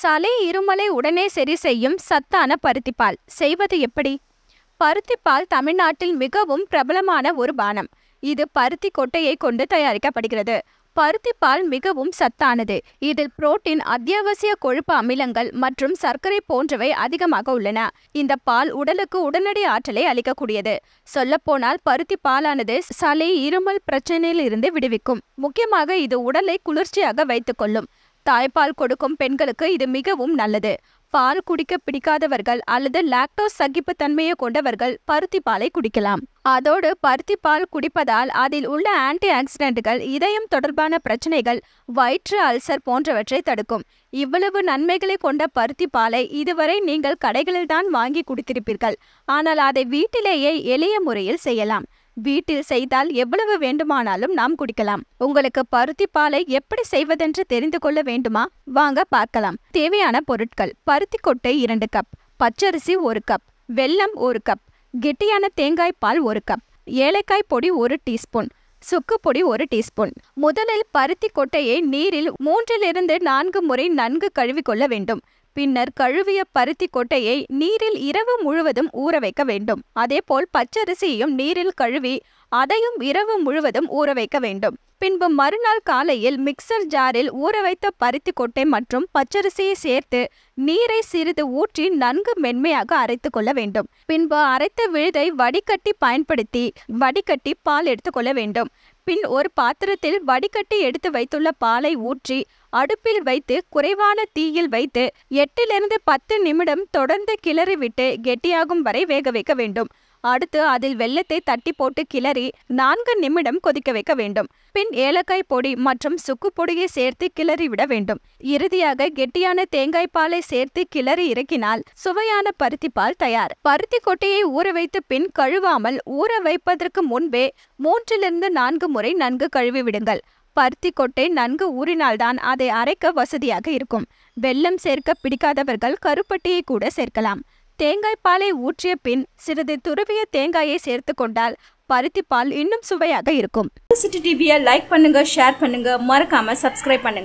சளி இருமலை உடனே சரி செய்யும் சத்தான பருத்திப்பால் செய்வது எப்படி பருத்திப்பால் தமிழ்நாட்டில் மிகவும் பிரபலமான ஒரு பானம் இது பருத்தி கொட்டையை கொண்டு தயாரிக்கப்படுகிறது பருத்திப்பால் மிகவும் சத்தானது இதில் புரோட்டீன் அத்தியாவசிய கொழுப்பு அமிலங்கள் மற்றும் சர்க்கரை போன்றவை அதிகமாக உள்ளன இந்த பால் உடலுக்கு உடனடி ஆற்றலை அளிக்கக்கூடியது சொல்லப்போனால் பருத்தி பாலானது சளி இருமல் பிரச்சனையில் இருந்து விடுவிக்கும் முக்கியமாக இது உடலை குளிர்ச்சியாக வைத்துக்கொள்ளும் தாய்ப்பால் கொடுக்கும் பெண்களுக்கு இது மிகவும் நல்லது பால் குடிக்க பிடிக்காதவர்கள் அல்லது லாக்டோஸ் சகிப்பு தன்மையை கொண்டவர்கள் பருத்தி பாலை குடிக்கலாம் அதோடு பருத்தி பால் குடிப்பதால் அதில் உள்ள ஆன்டி ஆக்சிடென்ட்கள் இதயம் தொடர்பான பிரச்சனைகள் வயிற்று அல்சர் போன்றவற்றை தடுக்கும் இவ்வளவு நன்மைகளை கொண்ட பருத்தி பாலை இதுவரை நீங்கள் கடைகளில் தான் வாங்கி குடித்திருப்பீர்கள் ஆனால் அதை வீட்டிலேயே எளிய முறையில் செய்யலாம் வீட்டில் செய்தால் எவ்வளவு வேண்டுமானாலும் நாம் குடிக்கலாம் உங்களுக்கு பருத்தி பாலை எப்படி செய்வதென்று தெரிந்து கொள்ள வேண்டுமா வாங்க பார்க்கலாம் தேவையான பொருட்கள் பருத்தி கொட்டை இரண்டு கப் பச்சரிசி ஒரு கப் வெல்லம் ஒரு கப் கெட்டியான தேங்காய் பால் ஒரு கப் ஏலக்காய் பொடி ஒரு டீஸ்பூன் சுக்கு பொடி ஒரு டீஸ்பூன் முதலில் பருத்தி கொட்டையை நீரில் மூன்றிலிருந்து நான்கு முறை நன்கு கழுவிக்கொள்ள வேண்டும் பின்னர் கழுவிய பருத்தி கொட்டையை நீரில் இரவு முழுவதும் ஊற வைக்க வேண்டும் அதேபோல் பச்சரிசியையும் நீரில் கழுவி அதையும் இரவு முழுவதும் ஊற வைக்க வேண்டும் பின்பு மறுநாள் காலையில் மிக்சர் ஜாரில் ஊற வைத்த பருத்தி கொட்டை மற்றும் பச்சரிசியை சேர்த்து நீரை சிறிது ஊற்றி நன்கு மென்மையாக அரைத்து கொள்ள வேண்டும் பின்பு அரைத்த விழுதை வடிகட்டி பயன்படுத்தி வடிகட்டி பால் எடுத்துக்கொள்ள வேண்டும் பின் ஒரு பாத்திரத்தில் வடிகட்டி எடுத்து வைத்துள்ள பாலை ஊற்றி அடுப்பில் வைத்து குறைவான தீயில் வைத்து எட்டிலிருந்து பத்து நிமிடம் தொடர்ந்து கிளறி விட்டு கெட்டியாகும் வரை வேக வைக்க வேண்டும் அடுத்து அதில் வெள்ளத்தை தட்டி போட்டு கிளறி நான்கு நிமிடம் கொதிக்க வைக்க வேண்டும் பின் ஏலக்காய் பொடி மற்றும் சுக்கு பொடியை சேர்த்து கிளறி விட வேண்டும் இறுதியாக கெட்டியான தேங்காய் பாலை சேர்த்து கிளறி இறக்கினால் சுவையான பருத்தி பால் தயார் பருத்தி கொட்டையை ஊற வைத்து பின் கழுவாமல் ஊற வைப்பதற்கு முன்பே மூன்றிலிருந்து நான்கு முறை நன்கு கழுவி விடுங்கள் பருத்தி கொட்டை நன்கு ஊறினால்தான் அதை அரைக்க வசதியாக இருக்கும் வெல்லம் சேர்க்க பிடிக்காதவர்கள் கருப்பட்டியை கூட சேர்க்கலாம் தேங்காய் பாலை ஊற்றிய பின் சிறிது துருவிய தேங்காயை சேர்த்து கொண்டால் பருத்தி பால் இன்னும் சுவையாக இருக்கும் சிட்டி டிவியை லைக் பண்ணுங்க ஷேர் பண்ணுங்க மறக்காம சப்ஸ்கிரைப் பண்ணுங்க